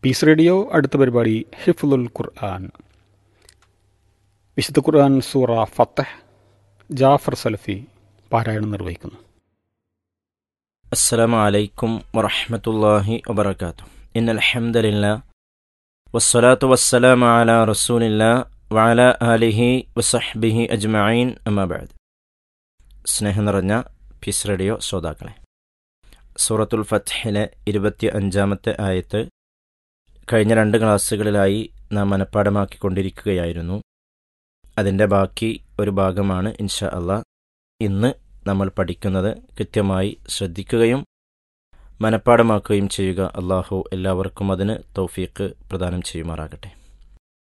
piece radio അടുത്ത പരിപാടി ഹിഫുൽ ഖുർആൻ വിശുദ്ധ ഖുർആൻ സൂറ ഫത്തഹ് ജാഫർ സലഫി പാരായണം നിർവഹിക്കുന്നു السلام عليكم ورحمة الله وبركاته إن الحمد لله والصلاة والسلام على رسول الله وعلى آله وصحبه أجمعين أما بعد സ്നേഹം നിറഞ്ഞ പീസ് റേഡിയോ ശ്രോതാക്കളെ സൂറത്തുൽ ഫത്ഹിലെ ഇരുപത്തി അഞ്ചാമത്തെ ആയത്ത് കഴിഞ്ഞ രണ്ട് ക്ലാസ്സുകളിലായി നാം മനഃപ്പാടമാക്കിക്കൊണ്ടിരിക്കുകയായിരുന്നു അതിൻ്റെ ബാക്കി ഒരു ഭാഗമാണ് ഇൻഷാ അള്ളാ ഇന്ന് നമ്മൾ പഠിക്കുന്നത് കൃത്യമായി ശ്രദ്ധിക്കുകയും മനഃപ്പാടമാക്കുകയും ചെയ്യുക അള്ളാഹു എല്ലാവർക്കും അതിന് തൗഫീക്ക് പ്രദാനം ചെയ്യുമാറാകട്ടെ